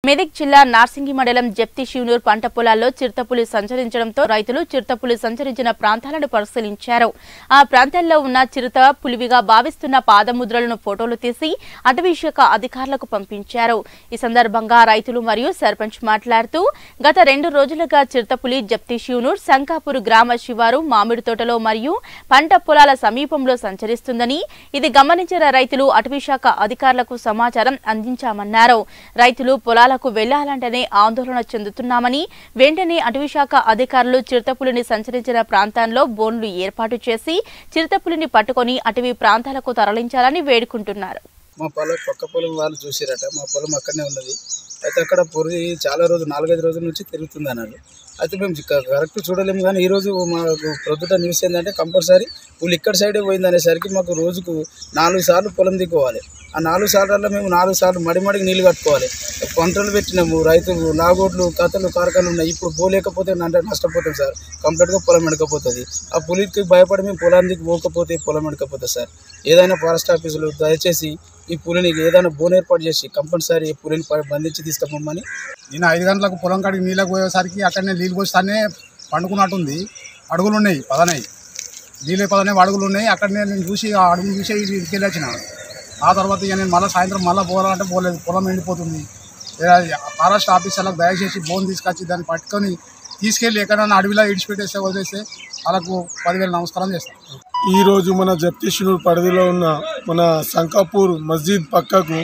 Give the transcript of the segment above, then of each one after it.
మెదక్ జిల్లా నార్సింగి మండలం జప్తి శివనూర్ పంట పొలాల్లో చిరుతపులి సంచరించడంతో రైతులు చిరుతపులి సంచరించిన ప్రాంతాలను పరిశీలించారు ఆ ప్రాంతాల్లో ఉన్న చిరుత పులివిగా భావిస్తున్న పాదముద్రలను ఫోటోలు తీసి అటవీ శాఖ అధికారులకు పంపించారు ఈ సందర్భంగా రైతులు మరియు సర్పంచ్ మాట్లాడుతూ గత రెండు రోజులుగా చిరుతపులి జప్తి శివనూర్ శంకాపూర్ గ్రామ శివారు మామిడి తోటలో మరియు పంట పొలాల సమీపంలో సంచరిస్తుందని ఇది గమనించిన రైతులు అటవీ శాఖ అధికారులకు సమాచారం అందించామన్నారు రైతులు పొలాలకు వెళ్లాలంటేనే ఆందోళన చెందుతున్నామని వెంటనే అటవీశాఖ అధికారులు చిరుతపులిని సంచరించిన ప్రాంతాల్లో బోన్లు ఏర్పాటు చేసి చిరుతపులిని పట్టుకొని అటవీ ప్రాంతాలకు తరలించాలని వేడుకుంటున్నారు మా పొలం పక్క పొలం వాళ్ళు చూసిరట మా పొలం అక్కడనే ఉన్నది అయితే అక్కడ పొరి చాలా రోజులు నాలుగైదు రోజుల నుంచి తిరుగుతుంది అన్నారు అయితే మేము క- కరెక్ట్ చూడలేము కానీ ఈరోజు మాకు ప్రొద్దుట న్యూస్ ఏంటంటే కంపల్సరీ వీళ్ళు ఇక్కడ సైడే పోయింది అనేసరికి మాకు రోజుకు నాలుగు సార్లు పొలం దిక్కుకోవాలి ఆ నాలుగు సార్లలో మేము నాలుగు సార్లు మడిమడికి నీళ్ళు కట్టుకోవాలి పంటలు పెట్టినాము రైతులు నాగోట్లు కథలు కారకాలు ఉన్నాయి ఇప్పుడు పోలేకపోతే అంటే నష్టపోతాం సార్ కంప్లీట్గా పొలం ఎడకపోతుంది ఆ పులికి భయపడి మేము పొలానికి పోకపోతే పొలం ఎడకపోతుంది సార్ ఏదైనా ఫారెస్ట్ ఆఫీసులు దయచేసి ఈ పులిని ఏదైనా బోన్ ఏర్పాటు చేసి కంపల్సరీ ఈ పులిని ప- బంధించి తీసుకుపోమని నేను ఐదు గంటలకు పొలం కాడికి నీళ్ళకి పోయేసరికి అక్కడనే నీళ్ళు పోస్తానే పండుకున్నట్టుంది అడుగులు ఉన్నాయి పదనాయి నీళ్ళే పదనాయి అడుగులు ఉన్నాయి అక్కడనే నేను చూసి ఆ అడుగులు చూసి ఇంటికి వెళ్ళి వచ్చిన ఆ తర్వాత ఇక నేను మళ్ళీ సాయంత్రం మళ్ళీ పోవాలంటే పోలేదు పొలం ఎండిపోతుంది ఏ ఫారెస్ట్ ఆఫీసర్లకు దయచేసి బోన్ తీసుకొచ్చి దాన్ని పట్టుకొని తీసుకెళ్ళి ఎక్కడైనా అడవిలో ఇడిచిపెట్టేస్తే వదిలేస్తే వాళ్ళకు పదివేలు నమస్కారం చేస్తాను ఈరోజు మన జప్తీశ్వరూర్ పరిధిలో ఉన్న మన శంకాపూర్ మస్జిద్ పక్కకు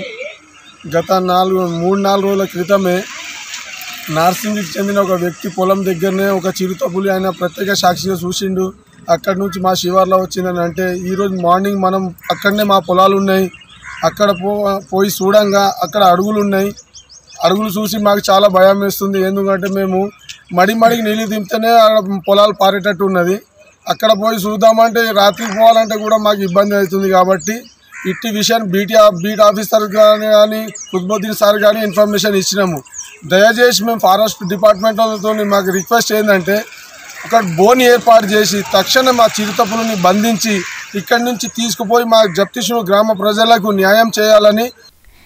గత నాలుగు మూడు నాలుగు రోజుల క్రితమే నార్సింగికి చెందిన ఒక వ్యక్తి పొలం దగ్గరనే ఒక చిరుతపులి ఆయన ప్రత్యేక సాక్షిగా చూసిండు అక్కడి నుంచి మా శివార్లో వచ్చిందని అంటే ఈరోజు మార్నింగ్ మనం అక్కడనే మా పొలాలు ఉన్నాయి అక్కడ పో పోయి చూడంగా అక్కడ అడుగులు ఉన్నాయి అడుగులు చూసి మాకు చాలా భయం వేస్తుంది ఎందుకంటే మేము మడి మడికి నీళ్ళు దింపితేనే ఆడ పొలాలు పారేటట్టు ఉన్నది అక్కడ పోయి చూద్దామంటే రాత్రికి పోవాలంటే కూడా మాకు ఇబ్బంది అవుతుంది కాబట్టి ఇట్టి విషయాన్ని బీటీ బీట్ ఆఫీసర్ కానీ కానీ కుత్బుద్దీన్ సార్ కానీ ఇన్ఫర్మేషన్ ఇచ్చినాము దయచేసి మేము ఫారెస్ట్ డిపార్ట్మెంట్ వాళ్ళతో మాకు రిక్వెస్ట్ ఏంటంటే ఒక బోన్ ఏర్పాటు చేసి తక్షణం మా చిరుతపులని బంధించి ఇక్కడి నుంచి తీసుకుపోయి మా జప్తిషు గ్రామ ప్రజలకు న్యాయం చేయాలని